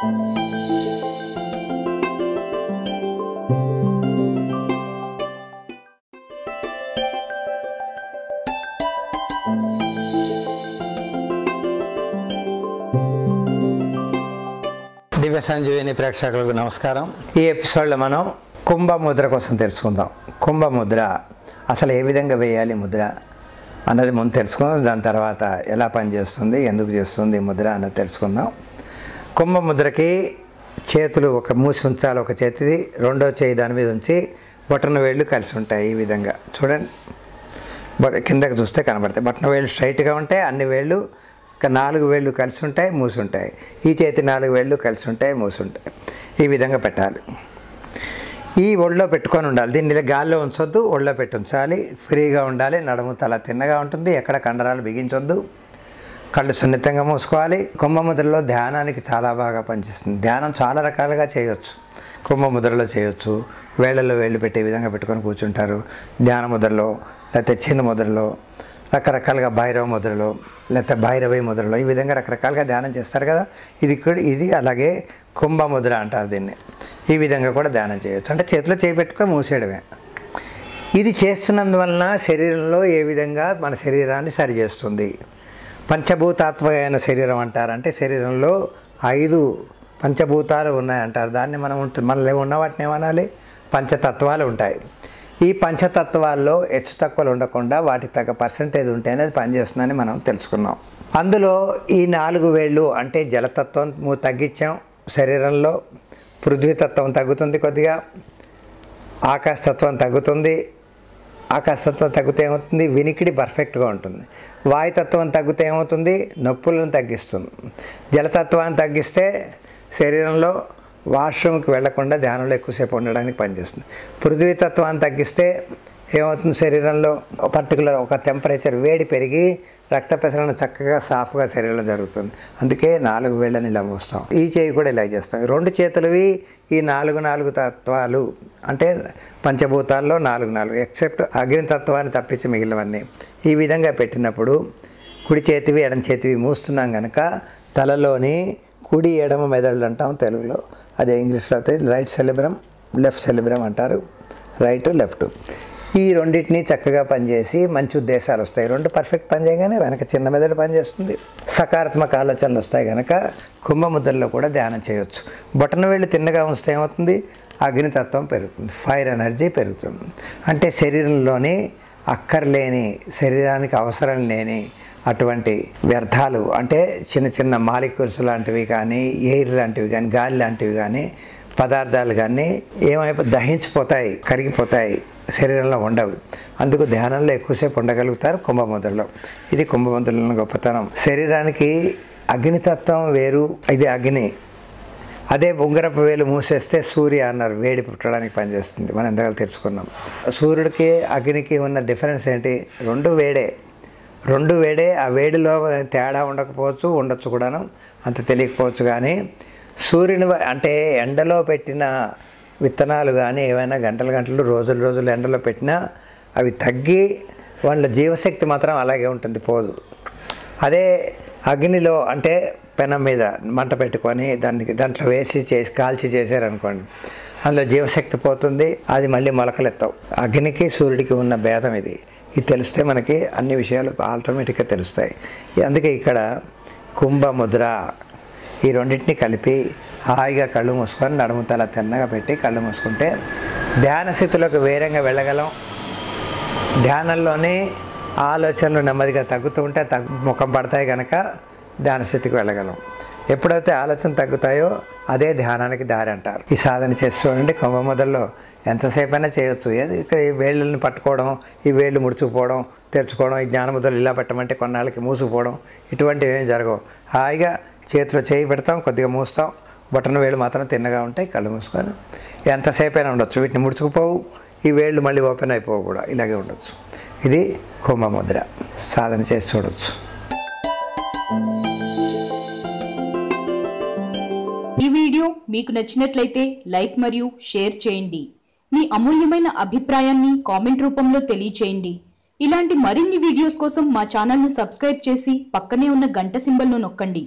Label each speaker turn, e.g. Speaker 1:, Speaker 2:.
Speaker 1: దివ్య సంజీవిని ప్రేక్షకులకు నమస్కారం ఈ ఎపిసోడ్లో మనం కుంభ ముద్ర కోసం తెలుసుకుందాం కుంభ ముద్ర అసలు ఏ విధంగా వేయాలి ముద్ర అన్నది ముందు తెలుసుకుందాం దాని తర్వాత ఎలా పనిచేస్తుంది ఎందుకు చేస్తుంది ఈ ముద్ర అన్నది తెలుసుకుందాం కుంభ ముద్రకి చేతులు ఒక మూసి ఉంచాలి ఒక చేతిది రెండో చేయి దాని మీద ఉంచి బొటన వేళ్ళు కలిసి ఉంటాయి ఈ విధంగా చూడండి బట్ కిందకి చూస్తే కనబడతాయి బటన్ వేళ్ళు స్ట్రైట్గా ఉంటాయి అన్ని వేళ్ళు ఇక నాలుగు వేళ్ళు కలిసి ఉంటాయి మూసి ఉంటాయి ఈ చేతి నాలుగు వేళ్ళు కలిసి ఉంటాయి మూసి ఉంటాయి ఈ విధంగా పెట్టాలి ఈ ఒళ్ళో పెట్టుకొని ఉండాలి దీన్ని ఇలా గాల్లో ఉంచొద్దు ఒళ్ళో పెట్టి ఉంచాలి ఫ్రీగా ఉండాలి నడుము తల తిన్నగా ఉంటుంది ఎక్కడ కండరాలు బిగించొద్దు కళ్ళు సున్నితంగా మూసుకోవాలి కుంభముద్రలో ధ్యానానికి చాలా బాగా పనిచేస్తుంది ధ్యానం చాలా రకాలుగా చేయొచ్చు కుంభముద్రలో చేయొచ్చు వేళ్ళలో వేళ్ళు పెట్టే విధంగా పెట్టుకొని కూర్చుంటారు ధ్యాన ముద్రలో లేకపోతే చిన్న ముద్రలో రకరకాలుగా భైరవ ముద్రలో లేకపోతే భైరవి ముద్రలో ఈ విధంగా రకరకాలుగా ధ్యానం చేస్తారు కదా ఇది కూడా ఇది అలాగే కుంభ ముద్ర అంటారు దీన్ని ఈ విధంగా కూడా ధ్యానం చేయొచ్చు అంటే చేతిలో చేయి పెట్టుకొని మూసేయడమే ఇది చేస్తున్నందువలన శరీరంలో ఏ విధంగా మన శరీరాన్ని సరిచేస్తుంది పంచభూతాత్మకమైన శరీరం అంటారు అంటే శరీరంలో ఐదు పంచభూతాలు ఉన్నాయంటారు దాన్ని మనం ఉంటు మనలో ఉన్న వాటిని ఏమనాలి పంచతత్వాలు ఉంటాయి ఈ పంచతత్వాల్లో హెచ్చు తక్కువలు ఉండకుండా వాటికి తగ్గ పర్సంటేజ్ ఉంటేనే అది పనిచేస్తుందని మనం తెలుసుకున్నాం అందులో ఈ నాలుగు వేళ్ళు అంటే జలతత్వం ము- తగ్గించాం శరీరంలో పృథ్వీతత్వం తగ్గుతుంది కొద్దిగా ఆకాశతత్వం తగ్గుతుంది ఆకాశతత్వం తగ్గితే ఏమవుతుంది వినికిడి పర్ఫెక్ట్గా ఉంటుంది వాయుతత్వం తగ్గితే ఏమవుతుంది నొప్పులను తగ్గిస్తుంది జలతత్వాన్ని తగ్గిస్తే శరీరంలో వాష్రూమ్కి వెళ్లకుండా ధ్యానంలో ఎక్కువసేపు ఉండడానికి పనిచేస్తుంది పృథ్వీతత్వాన్ని తగ్గిస్తే ఏమవుతుంది శరీరంలో పర్టికులర్ ఒక టెంపరేచర్ వేడి పెరిగి రక్త ప్రసరణ చక్కగా సాఫ్గా శరీరంలో జరుగుతుంది అందుకే నాలుగు వేళ్ళని ఇలా మోస్తాం ఈ చేయి కూడా ఇలా చేస్తాం రెండు చేతులవి ఈ నాలుగు నాలుగు తత్వాలు అంటే పంచభూతాల్లో నాలుగు నాలుగు ఎక్సెప్ట్ అగ్నితత్వాన్ని తప్పించి మిగిలినవన్నీ ఈ విధంగా పెట్టినప్పుడు కుడి చేతివి ఎడం చేతివి మూస్తున్నాం కనుక తలలోని కుడి ఎడమ మెదడులు అంటాం తెలుగులో అదే ఇంగ్లీష్లో అయితే రైట్ సెలిబ్రమ్ లెఫ్ట్ సెలిబ్రమ్ అంటారు రైట్ లెఫ్ట్ ఈ రెండింటిని చక్కగా పనిచేసి మంచి ఉద్దేశాలు వస్తాయి రెండు పర్ఫెక్ట్ పని చేయగానే వెనక చిన్న మెదడు పనిచేస్తుంది సకారాత్మక ఆలోచనలు వస్తాయి కనుక కుంభముద్రలో కూడా ధ్యానం చేయొచ్చు బొటన వేళ్ళు తిన్నగా ఉంచితే ఏమవుతుంది అగ్నితత్వం పెరుగుతుంది ఫైర్ ఎనర్జీ పెరుగుతుంది అంటే శరీరంలోని అక్కర్లేని శరీరానికి అవసరం లేని అటువంటి వ్యర్థాలు అంటే చిన్న చిన్న మాలిక్యూల్స్ లాంటివి కానీ ఎయిర్ లాంటివి కానీ గాలి లాంటివి కానీ పదార్థాలు కానీ ఏమైపో దహించిపోతాయి కరిగిపోతాయి శరీరంలో ఉండవు అందుకు ధ్యానంలో ఎక్కువసేపు ఉండగలుగుతారు కుంభముద్రలో ఇది కుంభముద్రలో గొప్పతనం శరీరానికి అగ్నితత్వం వేరు ఇది అగ్ని అదే ఉంగరపు వేలు మూసేస్తే సూర్య అన్నారు వేడి పుట్టడానికి పనిచేస్తుంది మనం ఎంతగా తెలుసుకున్నాం సూర్యుడికి అగ్నికి ఉన్న డిఫరెన్స్ ఏంటి రెండు వేడే రెండు వేడే ఆ వేడిలో తేడా ఉండకపోవచ్చు ఉండొచ్చు కూడాను అంత తెలియకపోవచ్చు కానీ సూర్యుని వ- అంటే ఎండలో పెట్టిన విత్తనాలు కానీ ఏవైనా గంటలు గంటలు రోజులు రోజులు ఎండలో పెట్టినా అవి తగ్గి వాళ్ళ జీవశక్తి మాత్రం అలాగే ఉంటుంది పోదు అదే అగ్నిలో అంటే పెనం మీద మంట పెట్టుకొని దానికి దాంట్లో వేసి చేసి కాల్చి చేశారనుకోండి అందులో జీవశక్తి పోతుంది అది మళ్ళీ మొలకలెత్తవు అగ్నికి సూర్యుడికి ఉన్న భేదం ఇది ఇది తెలిస్తే మనకి అన్ని విషయాలు ఆటోమేటిక్గా తెలుస్తాయి అందుకే ఇక్కడ కుంభముద్ర ఈ రెండింటిని కలిపి హాయిగా కళ్ళు మూసుకొని నడుము తల తెన్నగా పెట్టి కళ్ళు మూసుకుంటే ధ్యాన స్థితిలోకి వేరంగా వెళ్ళగలం ధ్యానంలోనే ఆలోచనలు నెమ్మదిగా తగ్గుతూ ఉంటే తగ్గు ముఖం పడతాయి కనుక ధ్యాన స్థితికి వెళ్ళగలం ఎప్పుడైతే ఆలోచన తగ్గుతాయో అదే ధ్యానానికి దారి అంటారు ఈ సాధన చేస్తూ ఉండండి కుంభముద్రలో ఎంతసేపు అయినా చేయొచ్చు ఏది ఇక్కడ ఈ వేళ్ళని పట్టుకోవడం ఈ వేళ్ళు ముడుచుకుపోవడం తెరుచుకోవడం ఈ జ్ఞానముద్రలు ఇలా పెట్టమంటే కొన్నాళ్ళకి మూసుకుపోవడం ఇటువంటివి ఏమి జరగవు హాయిగా చేతిలో చేయి పెడతాం కొద్దిగా మూస్తాం బొట్టన వేళ్ళు మాత్రం తిన్నగా ఉంటాయి కళ్ళు మూసుకొని ఎంతసేపు అయినా ఉండొచ్చు వీటిని ముడుచుకుపోవు ఈ వేళ్ళు మళ్ళీ ఓపెన్ అయిపోవు కూడా ఇలాగే ఉండొచ్చు ఇది కుంభముద్ర సాధన చేసి చూడొచ్చు
Speaker 2: ఈ వీడియో మీకు నచ్చినట్లయితే లైక్ మరియు షేర్ చేయండి మీ అమూల్యమైన అభిప్రాయాన్ని కామెంట్ రూపంలో తెలియచేయండి ఇలాంటి మరిన్ని వీడియోస్ కోసం మా ఛానల్ను సబ్స్క్రైబ్ చేసి పక్కనే ఉన్న గంట సింబల్ను నొక్కండి